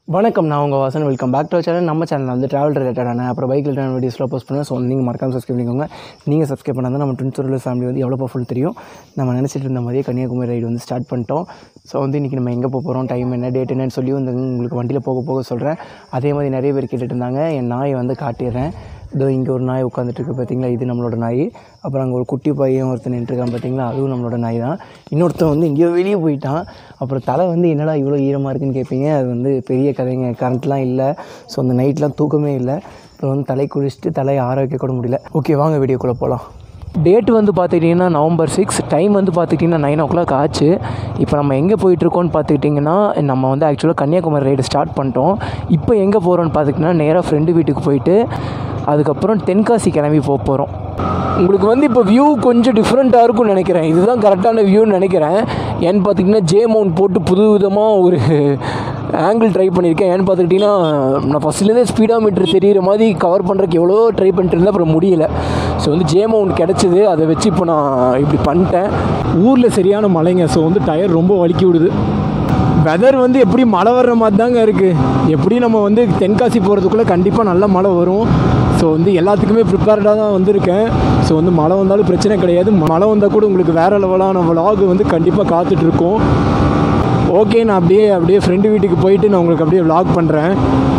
வணக்கம் நான் உங்கள் Vasan welcome back to channel நம்ம சேனல் வந்து ட்ராவல் ரிலேட்டடான அப்புறம் பைக் ரிலேட்டட் வீடியோஸ்லாம் போஸ்ட் பண்ணுவேன் ஸோ நீங்கள் மறக்காம சப்ஸ்கிரைப் பண்ணிக்கோங்க நீங்கள் சப்ஸ்கிரைப் பண்ணால் நம்ம ட்வின் சுருள் ஃபேமிலி வந்து எவ்வளோ பர்ஃபுல் தெரியும் நம்ம நினச்சிட்டு இருந்த மாதிரியே கன்னியாகுமரி ரைடு வந்து ஸ்டார்ட் பண்ணிட்டோம் ஸோ வந்து இன்றைக்கி நம்ம எங்கே போக போகிறோம் டைம் என்ன டேட் என்னன்னு சொல்லி வந்து உங்களுக்கு வண்டியில் போக போக சொல்கிறேன் அதே மாதிரி நிறைய பேர் கேட்டுட்டு இருந்தாங்க என் நாயை வந்து காட்டிடுறேன் இதோ இங்கே ஒரு நாய் உட்காந்துட்டு இருக்கு பார்த்தீங்களா இது நம்மளோட நாய் அப்புறம் அங்கே ஒரு குட்டி பையன் ஒருத்தன் நின்றுருக்கான் பார்த்தீங்களா அதுவும் நம்மளோட நாய் தான் இன்னொருத்தன் வந்து எங்கேயோ வெளியே போயிட்டான் அப்புறம் தலை வந்து என்னடா இவ்வளோ ஈரமாக இருக்குன்னு கேட்பீங்க அது வந்து பெரிய கதைங்க கரண்ட்லாம் இல்லை ஸோ அந்த நைட்லாம் தூக்கமே இல்லை அப்புறம் வந்து தலை குளிச்சுட்டு தலையை ஆற வைக்க கூட முடியல ஓகே வாங்க வீடியோக்குள்ளே போகலாம் டேட் வந்து பார்த்துக்கிட்டிங்கன்னா நவம்பர் சிக்ஸ் டைம் வந்து பார்த்துக்கிட்டிங்கன்னா நைன் ஓ கிளாக் ஆச்சு இப்போ நம்ம எங்கே போயிட்டுருக்கோம்னு பார்த்துக்கிட்டிங்கன்னா நம்ம வந்து ஆக்சுவலாக கன்னியாகுமரி ரைடு ஸ்டார்ட் பண்ணிட்டோம் இப்போ எங்கே போகிறோம்னு பார்த்துக்கிட்டிங்கன்னா நேராக ஃப்ரெண்டு வீட்டுக்கு போயிட்டு அதுக்கப்புறம் தென்காசி கிளம்பி போக போகிறோம் உங்களுக்கு வந்து இப்போ வியூ கொஞ்சம் டிஃப்ரெண்ட்டாக இருக்கும்னு நினைக்கிறேன் இதுதான் கரெக்டான வியூன்னு நினைக்கிறேன் ஏன்னு பார்த்திங்கன்னா ஜே மவுண்ட் போட்டு புது விதமாக ஒரு ஆங்கிள் ட்ரை பண்ணியிருக்கேன் ஏன்னு பார்த்துக்கிட்டிங்கன்னா நான் ஃபஸ்ட்லேருந்தே ஸ்பீடாக மீட்டர் தெரியிற மாதிரி கவர் பண்ணுறதுக்கு எவ்வளோ ட்ரை பண்ணிட்டு இருந்தேன் அப்புறம் முடியல ஸோ வந்து ஜே மவுண்ட் கிடச்சிது அதை வச்சு இப்போ நான் இப்படி பண்ணிட்டேன் ஊரில் சரியான மழைங்க ஸோ வந்து டயர் ரொம்ப வலிக்கி விடுது வெதர் வந்து எப்படி மழை வர்ற மாதிரி தாங்க இருக்குது எப்படி நம்ம வந்து தென்காசி போகிறதுக்குள்ளே கண்டிப்பாக நல்ல மழை வரும் ஸோ வந்து எல்லாத்துக்குமே ப்ரிப்பேர்டாக தான் வந்திருக்கேன் ஸோ வந்து மழை வந்தாலும் பிரச்சனை கிடையாது மழை வந்தால் கூட உங்களுக்கு வேறு லெவலான vlog வந்து கண்டிப்பாக காத்துட்ருக்கோம் ஓகே நான் அப்படியே அப்படியே ஃப்ரெண்டு வீட்டுக்கு போயிட்டு நான் உங்களுக்கு அப்படியே vlog பண்ணுறேன்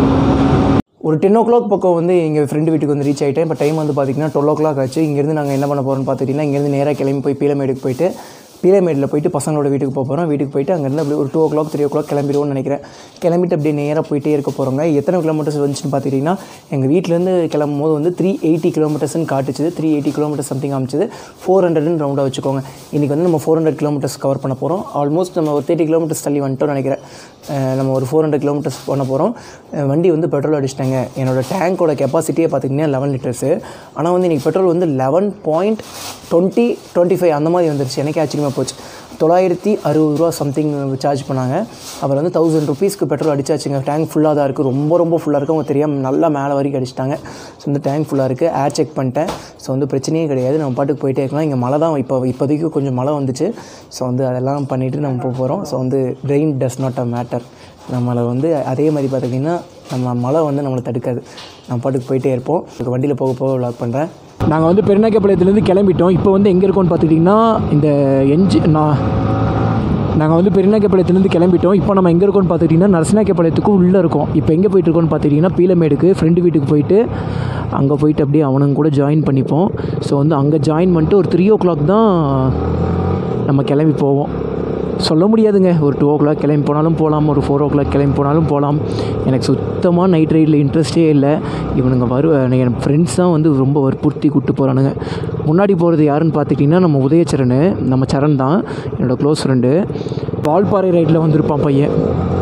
ஒரு டென் ஓ கிளாக் பக்கம் வந்து எங்கள் ஃப்ரெண்டு வீட்டுக்கு வந்து ரீச் ஆகிட்டேன் இப்போ டைம் வந்து பார்த்திங்கன்னா டுவெல் ஓ கிளாக் ஆச்சு இங்கேருந்து நாங்கள் என்ன பண்ண போகிறோம்னு பார்த்துக்கிட்டிங்கன்னா இங்கேருந்து நேராக கிளம்பி போய் பீலமேடுக்கு போயிட்டு பீலமேடில் போயிட்டு பசங்களோட வீட்டுக்கு போக போகிறோம் வீட்டுக்கு போயிட்டு அங்கேருந்து அப்படியே ஒரு two o'clock three o'clock கிளம்பிடுவோம்னு நினைக்கிறேன் கிளம்பிட்டு அப்படியே நேராக போயிட்டே இருக்க போகிறோங்க எத்தனை கிலோமீட்டர்ஸ் வந்துச்சுன்னு பார்த்துக்கிட்டிங்கன்னா எங்கள் வீட்டிலேருந்து கிளம்பும் போது வந்து த்ரீ எயிட்டி கிலோமீட்டர்ஸ்னு காட்டுச்சு த்ரீ எயிட்டி கிலோமீட்டர்ஸ் சம்திங் காமிச்சது ஃபோர் ஹண்ட்ரட்னு ரவுண்டாக வச்சுக்கோங்க இன்றைக்கி வந்து நம்ம ஃபோர் ஹண்ட்ரட் கிலோமீட்டர்ஸ் கவர் பண்ண போகிறோம் ஆல்மோஸ்ட் நம்ம ஒரு தேர்ட்டி கிலோமீட்டர்ஸ் தள்ளி வந்துட்டோம்னு நினைக்கிறேன் அஹ் நம்ம ஒரு ஃபோர் ஹண்ட்ரட் கிலோமீட்டர்ஸ் பண்ண போகிறோம் வண்டி வந்து பெட்ரோல் அடிச்சிட்டாங்க என்னோட டேங்கோட கெப்பாசிட்டியே பார்த்திங்கன்னா லெவன் லிட்டர்ஸு ஆனால் வந்து இன்றைக்கி பெட்ரோல் வந்து eleven point twenty twenty five அந்த மாதிரி வந்துருச்சு எனக்கு ஆச்சரியமாக போச்சு தொள்ளாயிரத்தி அறுபது ரூபா சம்திங் சார்ஜ் பண்ணாங்க அப்புறம் வந்து தௌசண்ட் ருபீஸ்க்கு பெட்ரோல் அடிச்சாச்சுங்க டேங்க் ஃபுல்லாக தான் இருக்குது ரொம்ப ரொம்ப ஃபுல்லாக இருக்குது அவங்க தெரியாமல் நல்லா மேலே வரைக்கும் அடிச்சிட்டாங்க ஸோ வந்து டேங்க் ஃபுல்லாக இருக்குது ஏர் செக் பண்ணிட்டேன் ஸோ வந்து பிரச்சனையே கிடையாது நம்ம பாட்டுக்கு போயிட்டே இருக்கலாம் இங்கே மழை தான் இப்போ இப்போதைக்கு கொஞ்சம் மழை வந்துச்சு ஸோ வந்து அதெல்லாம் பண்ணிவிட்டு நம்ம போக போகிறோம் ஸோ வந்து rain does not a matter நம்மளை வந்து அதே மாதிரி பார்த்திங்கன்னா நம்ம மழை வந்து நம்மளை தடுக்காது நம்ம பாட்டுக்கு போயிட்டே இருப்போம் இதுக்கு வண்டியில் போக போக விளாக் பண்ணுறேன் நாங்கள் வந்து பெருநாயக்கப்பாளையத்துலேருந்து கிளம்பிட்டோம் இப்போ வந்து எங்கே இருக்கோம்னு பார்த்துக்கிட்டிங்கன்னா இந்த என்ஜி நான் நாங்கள் வந்து பெருநாயக்கப்பாளையத்துலேருந்து கிளம்பிட்டோம் இப்போ நம்ம எங்கே இருக்கோம்னு பார்த்துக்கிட்டிங்கன்னா நரசினாக்கப்பாளையத்துக்கு உள்ளே இருக்கோம் இப்போ எங்கே போயிட்டு இருக்கோம்னு பார்த்துக்கிட்டிங்கன்னா பீலமேடுக்கு ஃப்ரெண்டு வீட்டுக்கு போயிட்டு அங்கே போயிட்டு அப்படியே அவனுங்க கூட ஜாயின் பண்ணிப்போம் ஸோ வந்து அங்கே ஜாயின் பண்ணிட்டு ஒரு த்ரீ ஓ கிளாக் தான் நம்ம கிளம்பி போவோம் சொல்ல முடியாதுங்க ஒரு டூ ஓ கிளாக் கிளம்பி போனாலும் போகலாம் ஒரு ஃபோர் ஓ கிளாக் கிளம்பி போனாலும் போகலாம் எனக்கு சுத்தமாக நைட் ரைடில் இன்ட்ரெஸ்ட்டே இல்லை இவனுங்க வரு என் ஃப்ரெண்ட்ஸ் தான் வந்து ரொம்ப வற்புறுத்தி கூப்பிட்டு போகிறானுங்க முன்னாடி போகிறது யாருன்னு பார்த்துக்கிட்டிங்கன்னா நம்ம உதயச்சரன் நம்ம சரண் தான் என்னோடய க்ளோஸ் ஃப்ரெண்டு வால்பாறை ரைடில் வந்திருப்பான் பையன்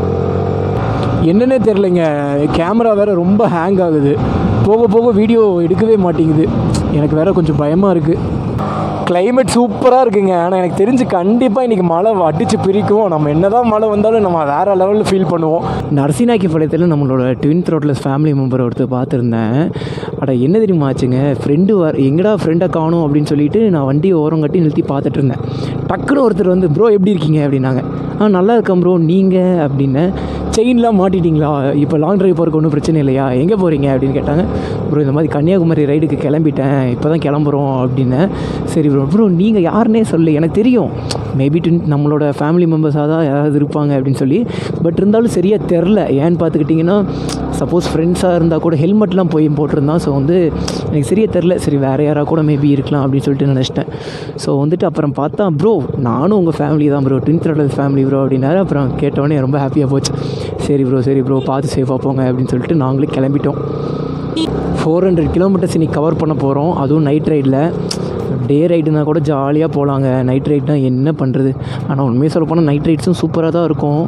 என்னன்னே தெரிலங்க கேமரா வேறு ரொம்ப ஹேங் ஆகுது போக போக வீடியோ எடுக்கவே மாட்டேங்குது எனக்கு வேறு கொஞ்சம் பயமாக இருக்குது கிளைமேட் சூப்பராக இருக்குங்க ஆனால் எனக்கு தெரிஞ்சு கண்டிப்பாக இன்றைக்கி மழை அடித்து பிரிக்கும் நம்ம என்ன தான் மழை வந்தாலும் நம்ம வேறு லெவலில் ஃபீல் பண்ணுவோம் நரசினாக்கிப்பாளையத்தில் நம்மளோட ட்வின் த்ரோட்லஸ் ஃபேமிலி மெம்பர் ஒருத்தர் பார்த்துருந்தேன் அட என்ன தெரியுமா ஆச்சுங்க ஃப்ரெண்டு வர எங்கடா ஃப்ரெண்டை காணும் அப்படின்னு சொல்லிட்டு நான் வண்டியை ஓரம் கட்டி நிறுத்தி பார்த்துட்டு இருந்தேன் டக்குன்னு ஒருத்தர் வந்து ப்ரோ எப்படி இருக்கீங்க அப்படின்னாங்க ஆ நல்லா இருக்கேன் ப்ரோ நீங்கள் அப்படின்னு செயின்லாம் மாட்டிட்டீங்களா இப்போ லாங் டிரைவ் போகிறக்கு ஒன்றும் பிரச்சனை இல்லையா எங்கே போகிறீங்க அப்படின்னு கேட்டாங்க ப்ரோ இந்த மாதிரி கன்னியாகுமரி ரைடுக்கு கிளம்பிட்டேன் இப்போ தான் கிளம்புறோம் அப்படின்னு சரி ப்ரோ ப்ரோ நீங்கள் யாருன்னே சொல்லு எனக்கு தெரியும் மேபி ட்வின் நம்மளோட ஃபேமிலி மெம்பர்ஸாக தான் யாராவது இருப்பாங்க அப்படின்னு சொல்லி பட் இருந்தாலும் சரியாக தெரில ஏன்னு பார்த்துக்கிட்டிங்கன்னா சப்போஸ் ஃப்ரெண்ட்ஸாக இருந்தால் கூட ஹெல்மெட்லாம் போய் போட்டிருந்தான் ஸோ வந்து எனக்கு சரியாக தெரில சரி வேறு யாராக கூட மேபி இருக்கலாம் அப்படின்னு சொல்லிட்டு நினச்சிட்டேன் ஸோ வந்துட்டு அப்புறம் பார்த்தா ப்ரோ நானும் உங்கள் ஃபேமிலி தான் bro twin threadless family bro அப்படின்னாரு அப்புறம் கேட்டவொடனே ரொம்ப ஹாப்பியாக போச்சு சரி ப்ரோ சரி ப்ரோ பார்த்து சேஃபாக போங்க அப்படின்னு சொல்லிட்டு நாங்களே கிளம்பிட்டோம் ஃபோர் ஹண்ட்ரட் கிலோமீட்டர்ஸ் இன்னைக்கு கவர் பண்ண போகிறோம் அதுவும் நைட் ரைடில் டே ரைடுனா கூட ஜாலியாக போகலாங்க நைட் ரைட்னா என்ன பண்ணுறது ஆனால் உண்மையாக சொல்ல போனால் நைட் ரைட்ஸும் சூப்பராக தான் இருக்கும்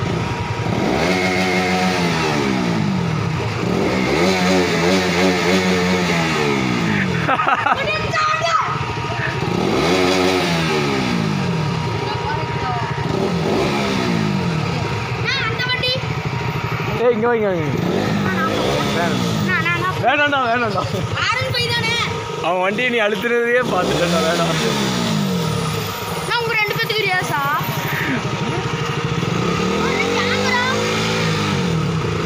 ஏ இங்கே வைங்க வேணாண்டா வேணாண்டா அவன் வண்டியை நீ அழுத்துறதையே பார்த்துட்டேன்டா வேணாம் நான் உங்க ரெண்டு பேத்துக்கு ரியாசா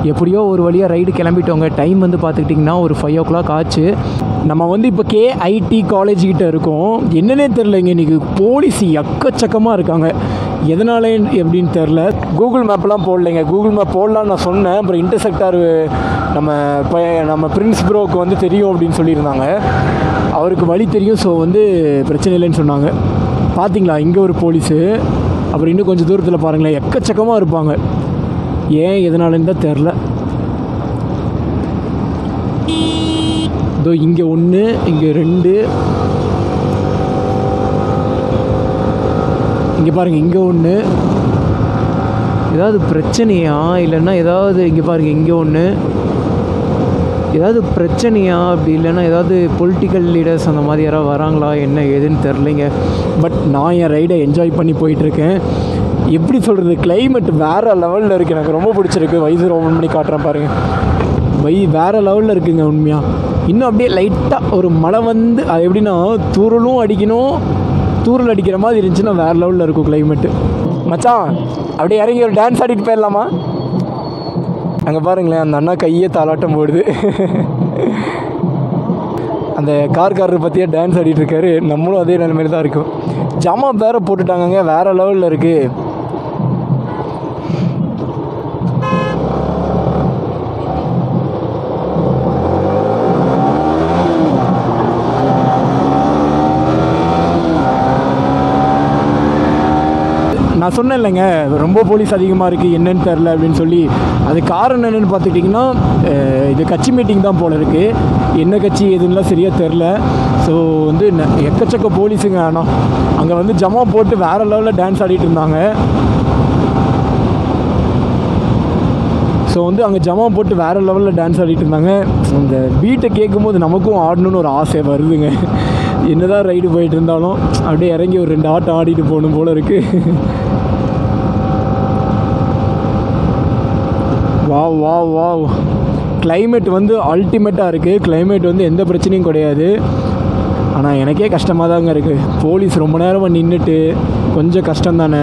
எப்படியோ ஒரு வழியாக ரைடு கிளம்பிட்டோங்க டைம் வந்து பார்த்துக்கிட்டிங்கன்னா ஒரு ஃபைவ் ஓ கிளாக் ஆச்சு நம்ம வந்து இப்போ கேஐடி காலேஜ் கிட்ட இருக்கோம் என்னன்னே தெரிலங்க இன்றைக்கி போலீஸ் எக்கச்சக்கமாக இருக்காங்க எதனால எப்படின்னு தெரில கூகுள் மேப்லாம் போடலைங்க கூகுள் மேப் போடலான்னு நான் சொன்னேன் அப்புறம் இன்டர்செக்டார் நம்ம இப்போ நம்ம பிரின்ஸ் ப்ரோக்கு வந்து தெரியும் அப்படின்னு சொல்லியிருந்தாங்க அவருக்கு வழி தெரியும் ஸோ வந்து பிரச்சனை இல்லைன்னு சொன்னாங்க பார்த்தீங்களா இங்கே ஒரு போலீஸு அப்புறம் இன்னும் கொஞ்சம் தூரத்தில் பாருங்களேன் எக்கச்சக்கமாக இருப்பாங்க ஏன் எதனாலன்னு தான் தெரில இதோ இங்கே ஒன்று இங்கே ரெண்டு இங்கே பாருங்கள் இங்கே ஒன்று ஏதாவது பிரச்சனையா இல்லைன்னா ஏதாவது இங்கே பாருங்கள் இங்கே ஒன்று ஏதாவது பிரச்சனையா அப்படி இல்லைன்னா ஏதாவது பொலிட்டிக்கல் லீடர்ஸ் அந்த மாதிரி யாராவது வராங்களா என்ன ஏதுன்னு தெரிலைங்க பட் நான் என் ரைடை என்ஜாய் பண்ணி போயிட்டுருக்கேன் எப்படி சொல்கிறது climate வேறு லெவலில் இருக்குது எனக்கு ரொம்ப பிடிச்சிருக்கு வயசு ஓப்பன் பண்ணி காட்டுறேன் பாருங்கள் வை வேறு லெவலில் இருக்குங்க உண்மையாக இன்னும் அப்படியே லைட்டாக ஒரு மழை வந்து அது எப்படின்னா தூறலும் அடிக்கணும் தூறல் அடிக்கிற மாதிரி இருந்துச்சுன்னா வேறு லெவலில் இருக்கும் climate மச்சான் அப்படியே இறங்கி ஒரு டான்ஸ் ஆடிட்டு போயிடலாமா அங்கே பாருங்களேன் அந்த அண்ணா கையே தாளாட்டம் போடுது அந்த கார்காரர் பற்றியே டான்ஸ் ஆடிட்டு இருக்காரு நம்மளும் அதே நிலைமையில தான் இருக்கும் ஜாமா வேற போட்டுட்டாங்கங்க வேற லெவலில் இருக்குது நான் சொன்னேன் இல்லைங்க ரொம்ப போலீஸ் அதிகமாக இருக்குது என்னன்னு தெரில அப்படின்னு சொல்லி அது காரணம் என்னென்னு பார்த்துக்கிட்டிங்கன்னா அஹ், இது கட்சி மீட்டிங் தான் போல இருக்குது என்ன கட்சி எதுன்னுலாம் சரியாக தெரில ஸோ வந்து ந- எக்கச்சக்க போலீஸுங்க ஆனால் அங்கே வந்து ஜமா போட்டு வேறு லெவலில் டான்ஸ் ஆடிட்டு இருந்தாங்க ஸோ வந்து அங்கே ஜமா போட்டு வேறு லெவலில் டான்ஸ் ஆடிட்டு இருந்தாங்க அந்த பீட்டை கேட்கும்போது நமக்கும் ஆடணும்னு ஒரு ஆசை வருதுங்க என்னதான் ரைடு போயிட்டு இருந்தாலும் அப்படியே இறங்கி ஒரு ரெண்டு ஆட்டம் ஆடிட்டு போகணும் போல இருக்கு வா வா வா climate வந்து அல்டிமேட்டாக இருக்குது climate வந்து எந்த பிரச்சனையும் கிடையாது ஆனால் எனக்கே கஷ்டமாக தாங்க இருக்குது போலீஸ் ரொம்ப நேரமாக நின்றுட்டு கொஞ்சம் கஷ்டம் தானே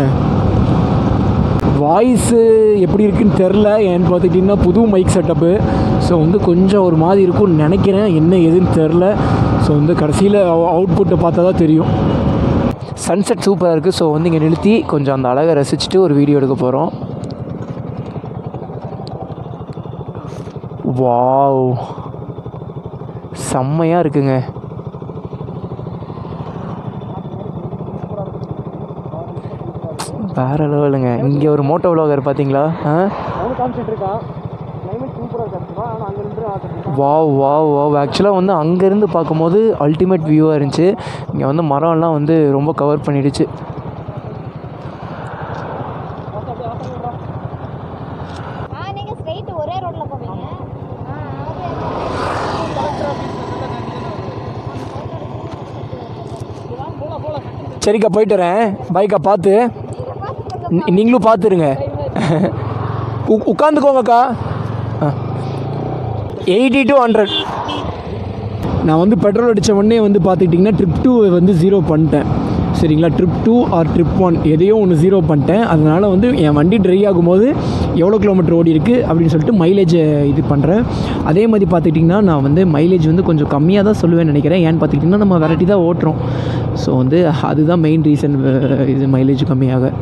வாய்ஸு எப்படி இருக்குன்னு தெரில ஏன்னு பார்த்துக்கிட்டிங்கன்னா புது மைக் செட்டப்பு ஸோ வந்து கொஞ்சம் ஒரு மாதிரி இருக்கும்னு நினைக்கிறேன் என்ன எதுன்னு தெரில ஸோ வந்து கடைசியில் அவுட்புட்டை பார்த்தா தான் தெரியும் சன்செட் சூப்பராக இருக்குது ஸோ வந்து இங்கே நிறுத்தி கொஞ்சம் அந்த அழகை ரசிச்சுட்டு ஒரு வீடியோ எடுக்க போகிறோம் வாவ் செம்மையாக இருக்குங்க வேற லெவலுங்க இங்கே ஒரு மோட்டோ விலாகர் பார்த்தீங்களா ஆ வாவ் வாவ் வாவ் ஆக்சுவலாக வந்து அங்கேருந்து பார்க்கும்போது அல்டிமேட் வியூவாக இருந்துச்சு இங்கே வந்து மரம்லாம் வந்து ரொம்ப கவர் பண்ணிடுச்சு ஆ நீங்க ஸ்ட்ரைட் ஒரே ரோட்ல போவீங்க ஆ சரிக்கா போயிட்டு வரேன் பைக்கா பார்த்து நீ- நீங்களும் பார்த்துருங்க உ- உட்காந்துக்கோங்கக்கா எயிட்டி டு ஹண்ட்ரட் நான் வந்து பெட்ரோல் அடித்த உடனே வந்து பார்த்துக்கிட்டிங்கன்னா ட்ரிப் டூ வந்து ஜீரோ பண்ணிட்டேன் சரிங்களா trip two or trip one எதையோ ஒன்று ஜீரோ பண்ணிட்டேன் அதனால் வந்து என் வண்டி ட்ரை ஆகும்போது எவ்வளோ கிலோமீட்டர் ஓடி இருக்குது அப்படின்னு சொல்லிட்டு மைலேஜை இது பண்ணுறேன் அதே மாதிரி பார்த்துக்கிட்டிங்கன்னா நான் வந்து மைலேஜ் வந்து கொஞ்சம் கம்மியாக தான் சொல்லுவேன்னு நினைக்கிறேன் ஏன்னு பார்த்துக்கிட்டிங்கன்னா நம்ம வெரைட்டி தான் ஓட்டுறோம் ஸோ வந்து அதுதான் மெயின் ரீசன் இது மைலேஜ் கம்மியாக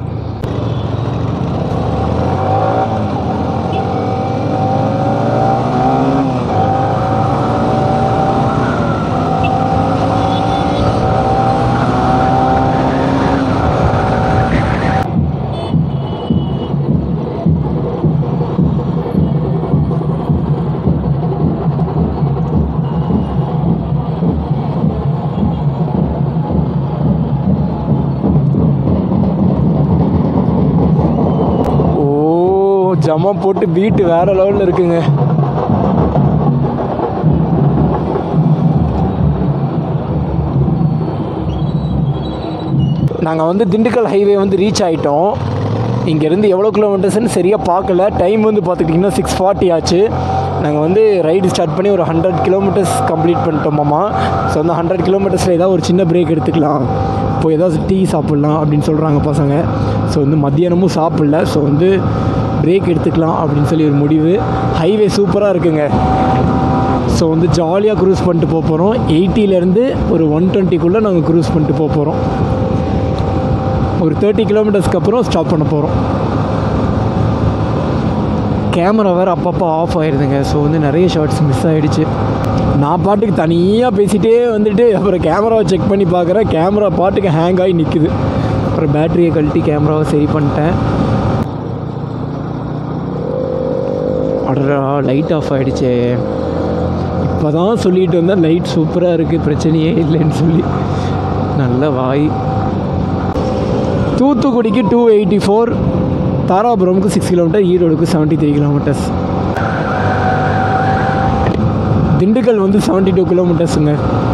ஓ ஜமா போட்டு பீட்டு வேற லெவலில் இருக்குங்க நாங்கள் வந்து திண்டுக்கல் ஹைவே வந்து ரீச் ஆகிட்டோம் இங்கேருந்து எவ்வளோ கிலோமீட்டர்ஸ்னு சரியாக பார்க்கல டைம் வந்து பார்த்துக்கிட்டிங்கன்னா சிக்ஸ் ஃபார்ட்டி ஆச்சு நாங்கள் வந்து ரைடு ஸ்டார்ட் பண்ணி ஒரு ஹண்ட்ரட் கிலோமீட்டர்ஸ் கம்ப்ளீட் பண்ணிட்டோமாம்மா ஸோ அந்த ஹண்ட்ரட் கிலோமீட்டர்ஸில் ஏதாவது ஒரு சின்ன பிரேக் எடுத்துக்கலாம் இப்போ ஏதாவது டீ சாப்பிட்லாம் அப்படின்னு சொல்கிறாங்க பசங்க ஸோ வந்து மத்தியானமும் சாப்பிடல ஸோ வந்து பிரேக் எடுத்துக்கலாம் அப்படின்னு சொல்லி ஒரு முடிவு ஹைவே சூப்பராக இருக்குங்க ஸோ வந்து ஜாலியாக க்ரூஸ் பண்ணிட்டு போக போகிறோம் எயிட்டிலேருந்து ஒரு ஒன் டுவெண்ட்டிக்குள்ளே நாங்கள் க்ரூஸ் பண்ணிட்டு போக போகிறோம் ஒரு தேர்ட்டி கிலோமீட்டர்ஸ்க்கு அப்புறம் ஸ்டாப் பண்ண போகிறோம் கேமரா வேறு அப்பப்போ ஆஃப் ஆயிடுதுங்க ஸோ வந்து நிறைய ஷார்ட்ஸ் மிஸ் ஆகிடுச்சு நான் பாட்டுக்கு தனியாக பேசிகிட்டே வந்துட்டு அப்புறம் கேமராவை செக் பண்ணி பார்க்குறேன் கேமரா பாட்டுக்கு ஹேங் ஆகி நிற்குது அப்புறம் பேட்டரியை கழட்டி கேமராவை சரி பண்ணிட்டேன் அடரா லைட் ஆஃப் ஆகிடுச்சே இப்போ தான் சொல்லிட்டு வந்தேன் லைட் சூப்பராக இருக்குது பிரச்சனையே இல்லைன்னு சொல்லி நல்ல வாய் தூத்துக்குடிக்கு டூ எயிட்டி ஃபோர் தாராபுரமுக்கு சிக்ஸ் கிலோமீட்டர் ஈரோடுக்கு செவன்ட்டி த்ரீ கிலோமீட்டர்ஸ் திண்டுக்கல் வந்து செவன்ட்டி டூ கிலோமீட்டர்ஸுங்க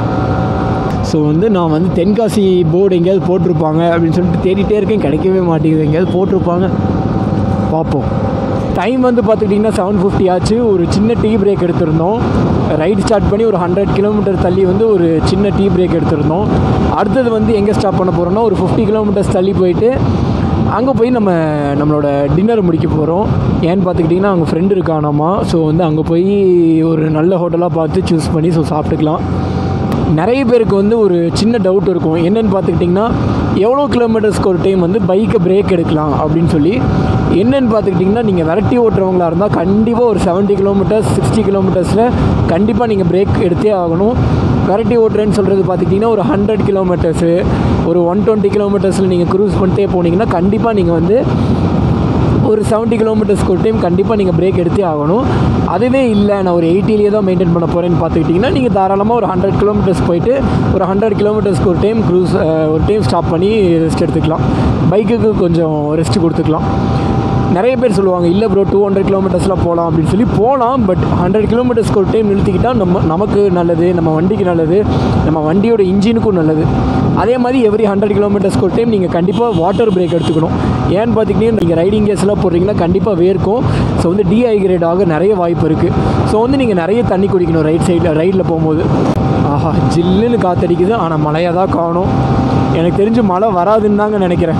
ஸோ வந்து நான் வந்து தென்காசி போர்டு எங்கேயாவது போட்டிருப்பாங்க அப்படின்னு சொல்லிட்டு தேடிட்டே இருக்கேன் கிடைக்கவே மாட்டேங்குது எங்கேயாவது போட்டிருப்பாங்க பார்ப்போம் டைம் வந்து பார்த்துக்கிட்டிங்கன்னா செவன் ஃபிஃப்டி ஆச்சு ஒரு சின்ன டீ பிரேக் எடுத்திருந்தோம் ரைட் ஸ்டார்ட் பண்ணி ஒரு ஹண்ட்ரட் கிலோமீட்டர் தள்ளி வந்து ஒரு சின்ன டீ பிரேக் எடுத்திருந்தோம் அடுத்தது வந்து எங்கே ஸ்டாப் பண்ண போகிறோம்னா ஒரு ஃபிஃப்டி கிலோமீட்டர்ஸ் தள்ளி போயிட்டு அங்கே போய் நம்ம நம்மளோட டின்னர் முடிக்க போகிறோம் ஏன்னு பார்த்துக்கிட்டிங்கன்னா அங்கே ஃப்ரெண்டு இருக்கானாமா ஸோ வந்து அங்கே போய் ஒரு நல்ல ஹோட்டலாக பார்த்து சூஸ் பண்ணி ஸோ சாப்பிட்டுக்கலாம் நிறைய பேருக்கு வந்து ஒரு சின்ன டவுட் இருக்கும் என்னென்னு பார்த்துக்கிட்டிங்கன்னா எவ்வளோ கிலோமீட்டர்ஸ்க்கு ஒரு டைம் வந்து பைக்கை பிரேக் எடுக்கலாம் அப்படின்னு சொல்லி என்னென்னு பார்த்துக்கிட்டிங்கன்னா நீங்கள் விரட்டி ஓட்டுறவங்களா இருந்தால் கண்டிப்பாக ஒரு 70 கிலோமீட்டர்ஸ் சிக்ஸ்டி கிலோமீட்டர்ஸில் கண்டிப்பாக நீங்கள் பிரேக் எடுத்தே ஆகணும் விரட்டி ஓட்டுறேன்னு சொல்கிறது பார்த்துக்கிட்டிங்கன்னா ஒரு ஹண்ட்ரட் கிலோமீட்டர்ஸு ஒரு ஒன் டுவெண்ட்டி கிலோமீட்டர்ஸில் நீங்கள் க்ரூஸ் பண்ணிட்டே போனீங்கன்னா கண்டிப்பாக நீங்கள் வந்து ஒரு 70 கிலோமீட்டர்ஸ்க்கு ஒரு டைம் கண்டிப்பாக நீங்கள் பிரேக் எடுத்தே ஆகணும் அதுவே இல்லை நான் ஒரு எயிட்டிலேயே தான் மெயின்டைன் பண்ண போகிறேன்னு பார்த்துக்கிட்டிங்கன்னா நீங்கள் தாராளமாக ஒரு ஹண்ட்ரட் கிலோமீட்டர்ஸ் போயிட்டு ஒரு ஹண்ட்ரட் கிலோமீட்டர்ஸ்க்கு ஒரு டைம் க்ரூஸ் ஒரு டைம் ஸ்டாப் பண்ணி ரெஸ்ட் எடுத்துக்கலாம் பைக்குக்கு கொஞ்சம் ரெஸ்ட் கொடுத்துக்கலாம் நிறைய பேர் சொல்லுவாங்க இல்லை ப்ரோ டூ ஹண்ட்ரட் கிலோமீட்டர்ஸ்லாம் போகலாம் அப்படின்னு சொல்லி போகலாம் பட் ஹண்ட்ரட் கிலோமீட்டர்ஸ்க்கு ஒரு டைம் நிறுத்திக்கிட்டால் நம்ம நமக்கு நல்லது நம்ம வண்டிக்கு நல்லது நம்ம வண்டியோட இன்ஜினுக்கும் நல்லது அதே மாதிரி எவ்ரி ஹண்ட்ரட் கிலோமீட்டர்ஸ்க்கு ஒரு டைம் நீங்கள் கண்டிப்பாக வாட்டர் பிரேக் எடுத்துக்கணும் ஏன்னு பார்த்திங்கன்னா நீங்கள் ரைடிங் கேஸ்லாம் போடுறீங்கன்னா கண்டிப்பாக வேர்க்கும் ஸோ வந்து டீஹைட்ரேட் ஆக நிறைய வாய்ப்பு இருக்குது ஸோ வந்து நீங்கள் நிறைய தண்ணி குடிக்கணும் ரைட் சைடில் ரைடில் போகும்போது ஆஹா ஜில்லுன்னு காத்தடிக்குது ஆனால் மழையாக தான் காணும் எனக்கு தெரிஞ்சு மழை வராதுன்னு தாங்க நினைக்கிறேன்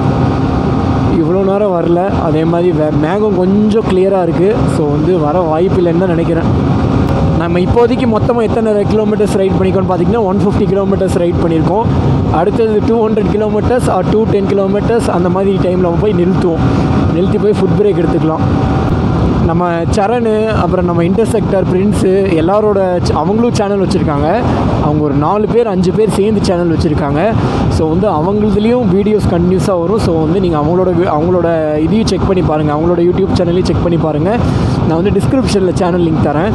இவ்வளோ நேரம் வரல அதே மாதிரி வே மேகம் கொஞ்சம் கிளியராக இருக்குது ஸோ வந்து வர வாய்ப்பு இல்லைன்னு தான் நினைக்கிறேன் நம்ம இப்போதைக்கு மொத்தமாக எத்தனை கிலோமீட்டர்ஸ் ரைட் பண்ணிக்கோன்னு பார்த்தீங்கன்னா ஒன் ஃபிஃப்டி கிலோமீட்டர்ஸ் ரைட் பண்ணியிருக்கோம் அடுத்தது two hundred kilometres or two ten kilometres அந்த மாதிரி டைமில் நம்ம போய் நிறுத்துவோம் நிறுத்தி போய் ஃபுட் பிரேக் எடுத்துக்கலாம் நம்ம சரணு அப்புறம் நம்ம இன்டர்செக்டர் பிரின்ஸு எல்லாரோட ch- அவங்களும் சேனல் வச்சுருக்காங்க அவங்க ஒரு நாலு பேர் அஞ்சு பேர் சேர்ந்து சேனல் வச்சுருக்காங்க ஸோ வந்து அவங்களதுலேயும் வீடியோஸ் கண்டினியூஸாக வரும் ஸோ வந்து நீங்கள் அவங்களோட வி- அவங்களோட இதையும் செக் பண்ணி பாருங்கள் அவங்களோட யூடியூப் சேனலையும் செக் பண்ணி பாருங்கள் நான் வந்து டிஸ்கிரிப்ஷனில் சேனல் லிங்க் தரேன்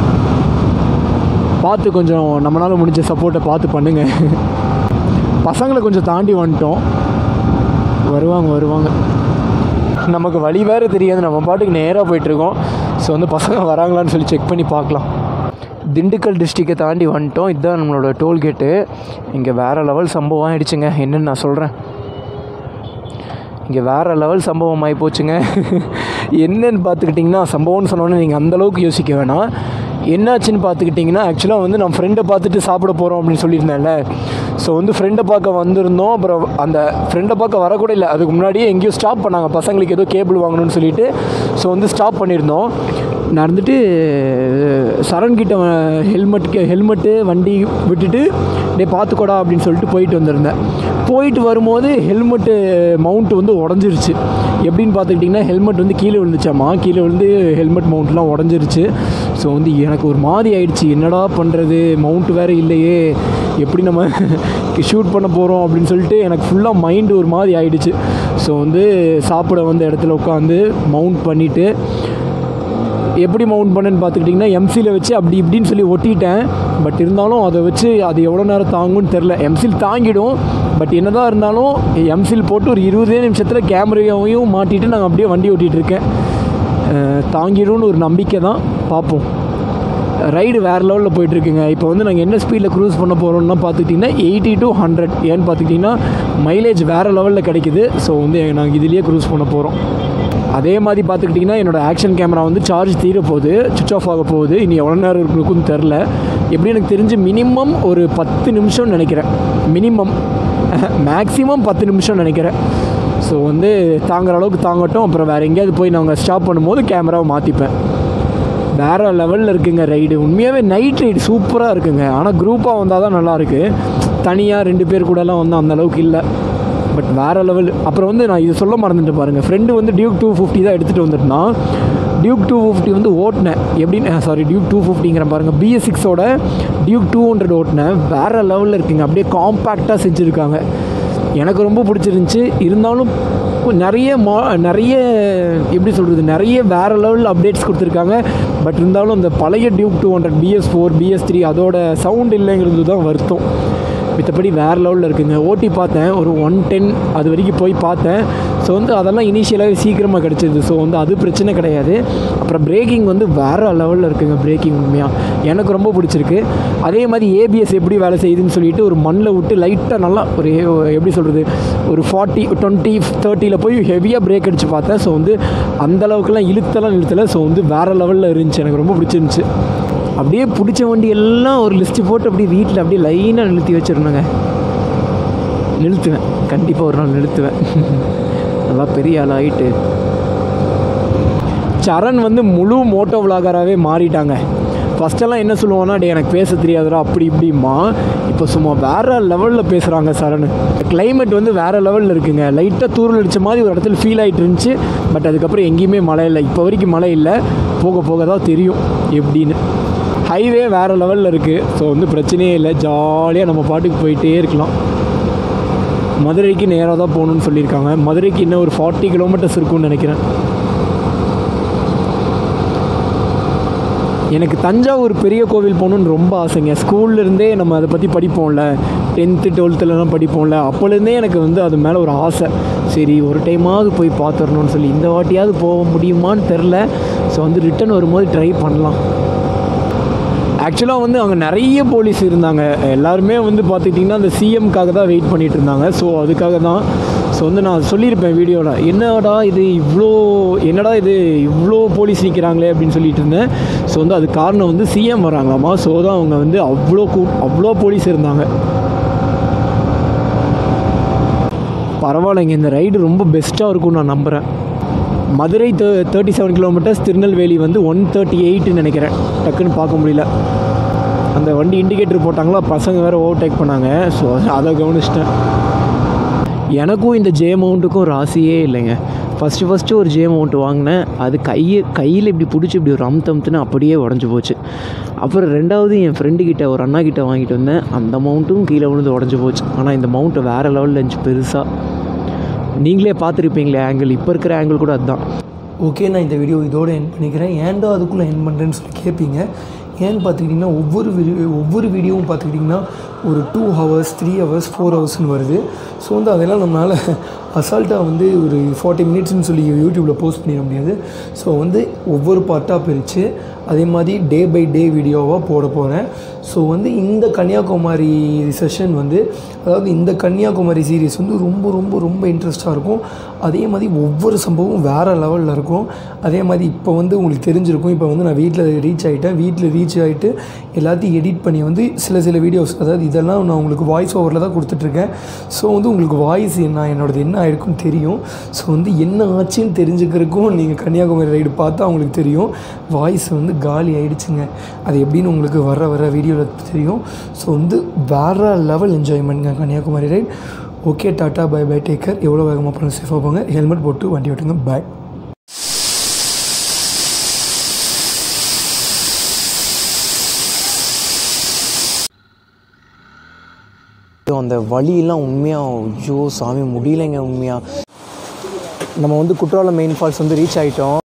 பார்த்து கொஞ்சம் நம்மளால் முடிஞ்ச சப்போர்ட்டை பார்த்து பண்ணுங்கள் பசங்களை கொஞ்சம் தாண்டி வந்துட்டோம் வருவாங்க வருவாங்க நமக்கு வழி வேறு தெரியாது நம்ம பாட்டுக்கு நேராக போயிட்டுருக்கோம் ஸோ வந்து பசங்க வராங்களான்னு சொல்லி செக் பண்ணி பார்க்கலாம் திண்டுக்கல் டிஸ்ட்ரிக்டை தாண்டி வந்துட்டோம் இதுதான் நம்மளோட டோல்கேட்டு இங்கே வேறு லெவல் சம்பவம் ஆயிடுச்சுங்க என்னன்னு நான் சொல்கிறேன் இங்கே வேறு லெவல் சம்பவம் ஆகி போச்சுங்க என்னன்னு பார்த்துக்கிட்டிங்கன்னா சம்பவம்னு சொன்னோன்னே நீங்கள் அந்தளவுக்கு யோசிக்க வேணாம் என்னாச்சுன்னு பார்த்துக்கிட்டிங்கன்னா ஆக்சுவலாக வந்து நான் ஃப்ரெண்டை பார்த்துட்டு சாப்பிட போகிறோம் அப்படின்னு சொல்லியிருந்தேன்ல ஸோ வந்து ஃப்ரெண்டை பார்க்க வந்திருந்தோம் அப்புறம் அந்த ஃப்ரெண்டை பார்க்க வரக்கூட இல்லை அதுக்கு முன்னாடியே எங்கேயோ ஸ்டாப் பண்ணாங்க பசங்களுக்கு ஏதோ கேபிள் வாங்கணும்னு சொல்லிட்டு ஸோ வந்து ஸ்டாப் பண்ணியிருந்தோம் நான் இருந்துட்டு சரண் கிட்ட ஹெல்மெட் ஹெல்மெட்டு வண்டி விட்டுட்டு டே பார்த்துக்கோடா அப்படின்னு சொல்லிட்டு போயிட்டு வந்திருந்தேன் போயிட்டு வரும்போது ஹெல்மெட்டு மவுண்ட் வந்து உடஞ்சிருச்சு எப்படின்னு பார்த்துக்கிட்டிங்கன்னா ஹெல்மெட் வந்து கீழே விழுந்துச்சாமா கீழே விழுந்து ஹெல்மெட் மவுண்ட்லாம் உடஞ்சிருச்சு ஸோ வந்து எனக்கு ஒரு மாதிரி ஆயிடுச்சு என்னடா பண்ணுறது மவுண்ட் வேறு இல்லையே எப்படி நம்ம ஷூட் பண்ண போகிறோம் அப்படின்னு சொல்லிட்டு எனக்கு ஃபுல்லாக மைண்டு ஒரு மாதிரி ஆயிடுச்சு ஸோ வந்து சாப்பிட வந்த இடத்துல உட்காந்து மவுண்ட் பண்ணிவிட்டு எப்படி மவுண்ட் பண்ணேன்னு பார்த்துக்கிட்டிங்கன்னா எம்சியில் வச்சு அப்படி இப்படின்னு சொல்லி ஒட்டிட்டேன் பட் இருந்தாலும் அதை வச்சு அது எவ்வளோ நேரம் தாங்கும்னு தெரில எம்சில் தாங்கிடும் பட் என்னதான் இருந்தாலும் எம்சில் போட்டு ஒரு இருபதே நிமிஷத்தில் கேமராவையும் மாட்டிட்டு நாங்கள் அப்படியே வண்டி ஓட்டிகிட்டு இருக்கேன் அஹ் தாங்கிடும்னு ஒரு நம்பிக்கை தான் பார்ப்போம் ரைடு வேறு லெவலில் போயிட்டுருக்குங்க இப்போ வந்து நாங்கள் என்ன ஸ்பீடில் க்ரூஸ் பண்ண போகிறோம்னா பார்த்துக்கிட்டிங்கன்னா எயிட்டி டு ஹண்ட்ரட் ஏன்னு பார்த்துக்கிட்டிங்கன்னா மைலேஜ் வேறு லெவலில் கிடைக்குது ஸோ வந்து நாங்கள் இதுலேயே க்ரூஸ் பண்ண போகிறோம் அதே மாதிரி பார்த்துக்கிட்டிங்கன்னா என்னோட ஆக்ஷன் கேமரா வந்து சார்ஜ் தீர போகுது சுவிச் ஆஃப் ஆக போகுது இனி எவ்வளோ நேரம் இருக்குன்னு தெரில எப்படி எனக்கு தெரிஞ்சு மினிமம் ஒரு பத்து நிமிஷம் நினைக்கிறேன் மினிமம் மேக்ஸிமம் பத்து நிமிஷம் நினைக்கிறேன் ஸோ வந்து தாங்குற அளவுக்கு தாங்கட்டும் அப்புறம் வேறு எங்கேயாவது போய் நாங்கள் ஸ்டாப் பண்ணும்போது கேமராவை மாற்றிப்பேன் வேறு லெவலில் இருக்குங்க ரைடு உண்மையாகவே நைட் ரைடு சூப்பராக இருக்குங்க ஆனால் குரூப்பாக வந்தால் தான் நல்லாயிருக்கு தனியாக ரெண்டு பேர் கூடலாம் வந்து அந்த அளவுக்கு இல்லை பட் வேறு லெவல் அப்புறம் வந்து நான் இது சொல்ல மறந்துட்டு பாருங்கள் ஃப்ரெண்டு வந்து டியூக் டூ ஃபிஃப்டி தான் எடுத்துகிட்டு வந்துட்டுனா டியூக் டூ ஃபிஃப்டி வந்து ஓட்டினேன் எப்படின்னு சாரி டியூக் டூ ஃபிஃப்டிங்கிற பாருங்கள் பிஎஸ் சிக்ஸோட டியூக் டூ ஹண்ட்ரட் ஓட்டினேன் வேறு லெவலில் இருக்குங்க அப்படியே காம்பேக்டாக செஞ்சுருக்காங்க எனக்கு ரொம்ப பிடிச்சிருந்துச்சி இருந்தாலும் நிறைய மா நிறைய எப்படி சொல்கிறது நிறைய வேறு லெவலில் அப்டேட்ஸ் கொடுத்துருக்காங்க பட் இருந்தாலும் அந்த பழைய Duke two hundred BS four BS three அதோட சவுண்ட் இல்லைங்கிறது தான் வருத்தம் மித்தபடி வேறு லெவலில் இருக்குங்க ஓட்டி பார்த்தேன் ஒரு ஒன் டென் அது வரைக்கும் போய் பார்த்தேன் ஸோ வந்து அதெல்லாம் இனிஷியலாகவே சீக்கிரமாக கிடச்சிது ஸோ வந்து அது பிரச்சனை கிடையாது அப்புறம் பிரேக்கிங் வந்து வேறு லெவலில் இருக்குங்க பிரேக்கிங் உண்மையாக எனக்கு ரொம்ப பிடிச்சிருக்கு அதே மாதிரி ஏபிஎஸ் எப்படி வேலை செய்யுதுன்னு சொல்லிட்டு ஒரு மண்ணில் விட்டு லைட்டாக நல்லா ஒரு எப்படி சொல்கிறது ஒரு ஃபார்ட்டி டுவெண்ட்டி தேர்ட்டியில் போய் ஹெவியாக பிரேக் அடித்து பார்த்தேன் ஸோ வந்து அந்தளவுக்குலாம் இழுத்தலாம் இழுத்தலை ஸோ வந்து வேறு லெவலில் இருந்துச்சு எனக்கு ரொம்ப பிடிச்சிருந்துச்சு அப்படியே பிடிச்ச வண்டி எல்லாம் ஒரு லிஸ்ட்டு போட்டு அப்படியே வீட்டில் அப்படியே லைனாக நிறுத்தி வச்சிடணுங்க நிறுத்துவேன் கண்டிப்பாக ஒரு நாள் நிறுத்துவேன் நல்லா பெரிய ஆள் ஆகிட்டு சரண் வந்து முழு மோட்டோ விளாகராகவே மாறிட்டாங்க ஃபஸ்ட்டெல்லாம் என்ன சொல்லுவான்னா டே எனக்கு பேச தெரியாதுடா அப்படி இப்படிம்மா இப்போ சும்மா வேறு லெவலில் பேசுகிறாங்க சரண் கிளைமேட் வந்து வேறு லெவலில் இருக்குங்க லைட்டாக தூரல் அடித்த மாதிரி ஒரு இடத்துல ஃபீல் ஆகிட்டு இருந்துச்சு பட் அதுக்கப்புறம் எங்கேயுமே மழை இல்லை இப்போ வரைக்கும் மழை இல்லை போக போக தான் தெரியும் எப்படின்னு ஹைவே வேறு லெவலில் இருக்குது ஸோ வந்து பிரச்சனையே இல்லை ஜாலியாக நம்ம பாட்டுக்கு போயிட்டே இருக்கலாம் மதுரைக்கு நேராக தான் போகணுன்னு சொல்லியிருக்காங்க மதுரைக்கு இன்னும் ஒரு ஃபார்ட்டி கிலோமீட்டர்ஸ் இருக்கும்னு நினைக்கிறேன் எனக்கு தஞ்சாவூர் பெரிய கோவில் போகணுன்னு ரொம்ப ஆசைங்க ஸ்கூல்லேருந்தே நம்ம அதை பற்றி படிப்போம்ல டென்த்து டுவெல்த்துலலாம் படிப்போம்ல அப்போலேருந்தே எனக்கு வந்து அது மேலே ஒரு ஆசை சரி ஒரு டைமாவது போய் பார்த்துடணும்னு சொல்லி இந்த வாட்டியாவது போக முடியுமான்னு தெரில ஸோ வந்து ரிட்டன் வரும்போது ட்ரை பண்ணலாம் ஆக்சுவலாக வந்து அங்கே நிறைய போலீஸ் இருந்தாங்க எல்லாருமே வந்து பார்த்துக்கிட்டிங்கன்னா அந்த சிஎம்க்காக தான் வெயிட் பண்ணிகிட்டு இருந்தாங்க ஸோ அதுக்காக தான் ஸோ வந்து நான் சொல்லியிருப்பேன் வீடியோவில் என்னடா இது இவ்வளோ என்னடா இது இவ்வளோ போலீஸ் நிற்கிறாங்களே அப்படின்னு சொல்லிட்டு இருந்தேன் ஸோ வந்து அது காரணம் வந்து சிஎம் வராங்களாமா ஸோ தான் அவங்க வந்து அவ்வளோ கூ அவ்வளோ போலீஸ் இருந்தாங்க பரவாயில்லைங்க இந்த ரைடு ரொம்ப பெஸ்ட்டாக இருக்கும்னு நான் நம்புகிறேன் மதுரை தே தேர்ட்டி செவன் கிலோமீட்டர்ஸ் திருநெல்வேலி வந்து ஒன் தேர்ட்டி எயிட்டுன்னு நினைக்கிறேன் டக்குன்னு பார்க்க முடியல அந்த வண்டி இண்டிகேட்டர் போட்டாங்களா பசங்க வேறு ஓவர்டேக் பண்ணாங்க ஸோ அதை கவனிச்சிட்டேன் எனக்கும் இந்த ஜே மவுண்ட்டுக்கும் ராசியே இல்லைங்க ஃபஸ்ட்டு ஃபஸ்ட்டு ஒரு ஜே மவுண்ட் வாங்கினேன் அது கையை கையில் இப்படி பிடிச்சி இப்படி ஒரு அமுத்து அமுத்துன்னு அப்படியே உடஞ்சி போச்சு அப்புறம் ரெண்டாவது என் ஃப்ரெண்டு கிட்ட ஒரு அண்ணா கிட்ட வாங்கிட்டு வந்தேன் அந்த மவுண்ட்டும் கீழே விழுந்து உடஞ்சி போச்சு ஆனால் இந்த மவுண்ட்டு வேறு லெவலில் இருந்துச்சு பெருசாக நீங்களே பார்த்துருப்பீங்களே ஆங்கிள் இப்போ இருக்கிற ஆங்கிள் கூட அதுதான் ஓகே நான் இந்த வீடியோ இதோட என் பண்ணிக்கிறேன் ஏன்டா அதுக்குள்ளே என் பண்ணுறேன்னு சொல்லி கேட்பீங்க ஏன்னு பார்த்துக்கிட்டிங்கன்னா ஒவ்வொரு வீடியோ ஒவ்வொரு வீடியோவும் பார்த்துக்கிட்டிங்கன்னா ஒரு two hours three hours four ஹவர்ஸ்னு வருது ஸோ வந்து அதெல்லாம் நம்மளால் அசால்ட்டாக வந்து ஒரு ஃபார்ட்டி மினிட்ஸ்னு சொல்லி யூடியூப்பில் போஸ்ட் பண்ணிட முடியாது ஸோ வந்து ஒவ்வொரு பார்ட்டாக பிரித்து அதே மாதிரி டே பை டே வீடியோவாக போட போகிறேன் ஸோ வந்து இந்த கன்னியாகுமரி செஷன் வந்து அதாவது இந்த கன்னியாகுமரி சீரிஸ் வந்து ரொம்ப ரொம்ப ரொம்ப இன்ட்ரெஸ்ட்டாக இருக்கும் அதே மாதிரி ஒவ்வொரு சம்பவம் வேறு லெவலில் இருக்கும் அதே மாதிரி இப்போ வந்து உங்களுக்கு தெரிஞ்சிருக்கும் இப்போ வந்து நான் வீட்டில் ரீச் ஆகிட்டேன் வீட்டில் ரீச் ஆகிட்டு எல்லாத்தையும் எடிட் பண்ணி வந்து சில சில வீடியோஸ் அதாவது இதெல்லாம் நான் உங்களுக்கு வாய்ஸ் ஓவரில் தான் கொடுத்துட்ருக்கேன் ஸோ வந்து உங்களுக்கு வாய்ஸ் என்ன என்னோடது என்ன ஆயிருக்கும் தெரியும் ஸோ வந்து என்ன ஆச்சுன்னு தெரிஞ்சுக்கிறதுக்கும் நீங்கள் கன்னியாகுமரி ரைடு பார்த்தா உங்களுக்கு தெரியும் வாய்ஸ் வந்து காலி ஆயிடுச்சுங்க அது எப்படின்னு உங்களுக்கு வர வர வீடியோவில் தெரியும் ஸோ வந்து வேறு லெவல் என்ஜாய்மெண்ட்ங்க Kanyakumari right okay tata bye bye take care எவ்வளோ வேகமாக போகணும் சேஃபாக போங்க ஹெல்மெட் போட்டு வண்டி ஓட்டுங்க பாய் அந்த வழியெல்லாம் உண்மையாக ஐயோ சாமி முடியலைங்க உண்மையாக நம்ம வந்து குற்றாலம் மெயின் ஃபால்ஸ் வந்து ரீச் ஆகிட்டோம்